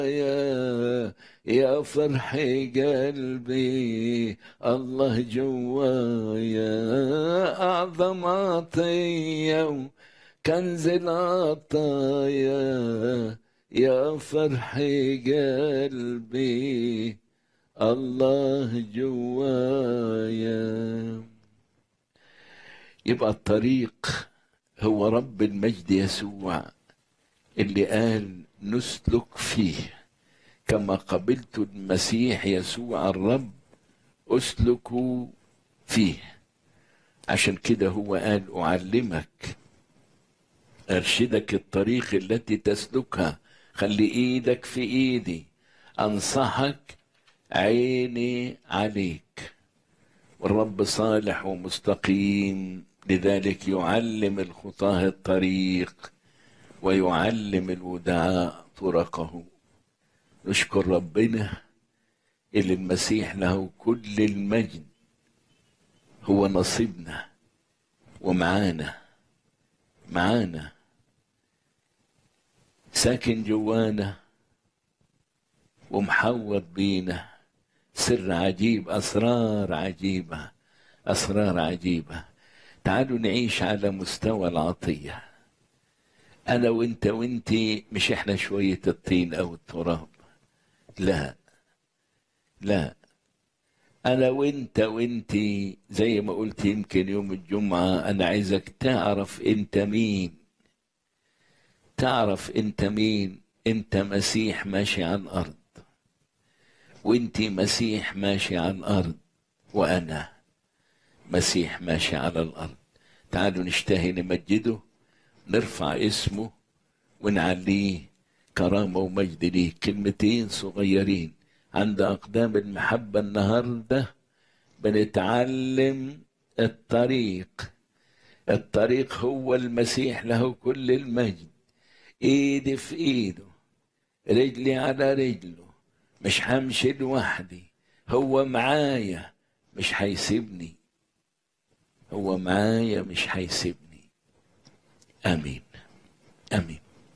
يا يا فرح قلبي الله جوايا أعظم عطية وكنز العطايا يا فرح قلبي الله جوايا يبقى الطريق هو رب المجد يسوع اللي قال نسلك فيه كما قبلت المسيح يسوع الرب اسلكوا فيه عشان كده هو قال اعلمك ارشدك الطريق التي تسلكها خلي ايدك في ايدي انصحك عيني عليك والرب صالح ومستقيم لذلك يعلم الخطاه الطريق ويعلم الودعاء طرقه نشكر ربنا اللي المسيح له كل المجد هو نصيبنا ومعانا معانا ساكن جوانا ومحوط بينا سر عجيب اسرار عجيبه اسرار عجيبه تعالوا نعيش على مستوى العطيه انا وانت وانت مش احنا شويه الطين او التراب لا لا انا وانت وانت زي ما قلت يمكن يوم الجمعه انا عايزك تعرف انت مين تعرف انت مين انت مسيح ماشي على الارض وانت مسيح ماشي على الارض وانا مسيح ماشي على الارض تعالوا نشتهي نمجده نرفع اسمه ونعليه كرامة ومجد ليه كلمتين صغيرين عند أقدام المحبة النهاردة بنتعلم الطريق الطريق هو المسيح له كل المجد ايدي في ايده رجلي على رجله مش همشي لوحدي هو معايا مش هيسيبني هو معايا مش هيسيبني امين امين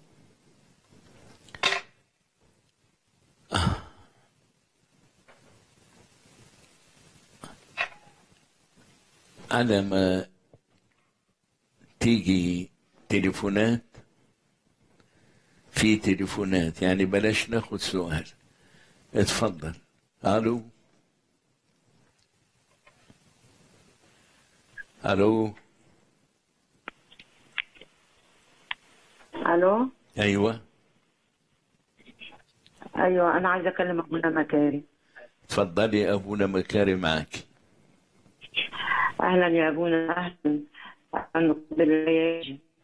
آه. على ما تيجي تليفونات في تليفونات يعني بلاش ناخد سؤال اتفضل الو الو الو ايوه ايوه انا عايزه اكلم ابونا مكاري اتفضلي يا ابونا مكاري معك اهلا يا ابونا اهلا نقبل الليالي